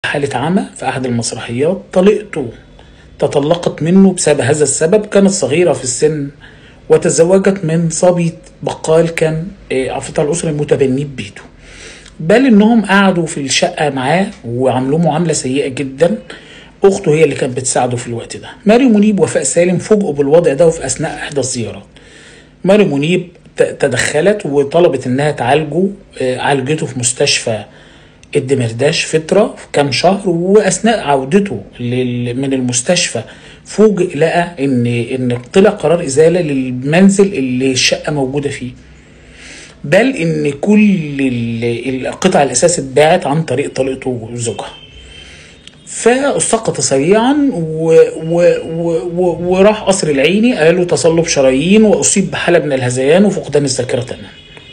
حالة عمى في أحد المسرحيات طليقته تطلقت منه بسبب هذا السبب كانت صغيرة في السن وتزوجت من صبي بقال كان آه، عفوا الأسرة متبنيه ببيته بل إنهم قعدوا في الشقة معاه وعملوه معاملة سيئة جدا أخته هي اللي كانت بتساعده في الوقت ده ماري منيب وفاء سالم فوجئوا بالوضع ده وفي أثناء إحدى الزيارات ماري منيب ت- تدخلت وطلبت انها تعالجه آه، عالجته في مستشفى الدمرداش فترة في كام شهر واثناء عودته لل- من المستشفى فوجئ لقى ان ان طلع قرار ازاله للمنزل اللي الشقه موجوده فيه بل ان كل ال- القطع الاساس اتباعت عن طريق طليقته وزوجها فاسقط سريعا و... و... و... و... وراح قصر العيني قال له تصلب شرايين واصيب بحاله من الهذيان وفقدان الذاكره تماما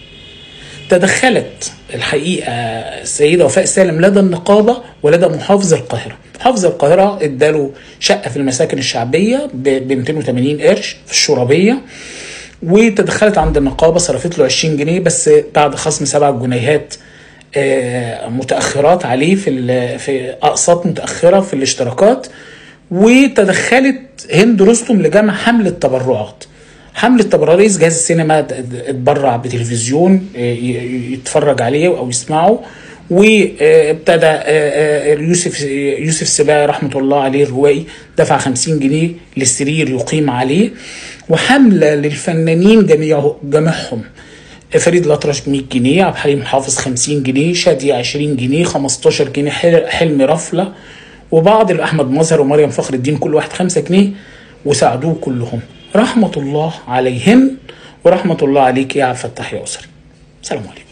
تدخلت الحقيقه السيده وفاء سالم لدى النقابه ولدى محافظ القاهره محافظ القاهره اداله شقه في المساكن الشعبيه ب 280 قرش في الشرابيه وتدخلت عند النقابه صرفت له 20 جنيه بس بعد خصم سبع جنيهات آه، متاخرات عليه في ال- في اقساط متاخره في الاشتراكات وتدخلت هند رستم لجمع حمله تبرعات حملة تبرع رئيس جهاز السينما ات- اتبرع بتلفزيون آه، ي- يتفرج عليه او يسمعه وابتدى آه، آه، يوسف يوسف سباعي رحمه الله عليه الروائي دفع 50 جنيه للسرير يقيم عليه وحمله للفنانين جميع جميعهم فريد الأطرش 100 جنيه عبد الحليم حافظ 50 جنيه شادية 20 جنيه 15 جنيه حل- حلمي رفلة وبعض أحمد مظهر ومريم فخر الدين كل واحد 5 جنيه وساعدوه كلهم رحمة الله عليهم ورحمة الله عليك يا عبد الفتاح يا أسري سلام عليكم